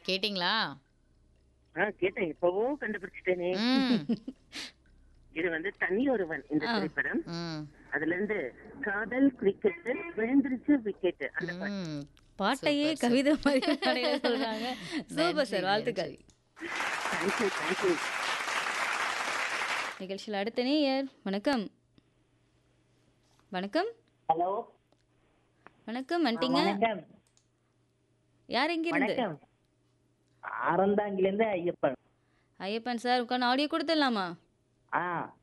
கேட்டிங்களா ஆ கேட்டேன் இப்பவும் கண்டுபிடிச்சிட்டேனே ம் இது வந்து தனி ஒருவன் இந்த திரைப்படம் ம் அதுல இருந்து காதல் கிரிக்கெட் விழுந்துருச்சு விக்கெட் அந்த பாட்டு ம் பாட்டையே கவிதை மாதிரி பாடையில சொல்றாங்க சூப்பர் சார் வாழ்த்துக்கள் தேங்க்யூ தேங்க்யூ நிகழ்ச்சியில் அடுத்த நேயர் வணக்கம் வணக்கம் ஹலோ வணக்கம் வந்துட்டீங்க வணக்கம் யார் எங்க இருந்து வணக்கம் அறந்தாங்கிலேருந்து ஐயப்பன் ஐயப்பன் சார் உட்காந்து ஆடியோ கொடுத்துடலாமா ஆ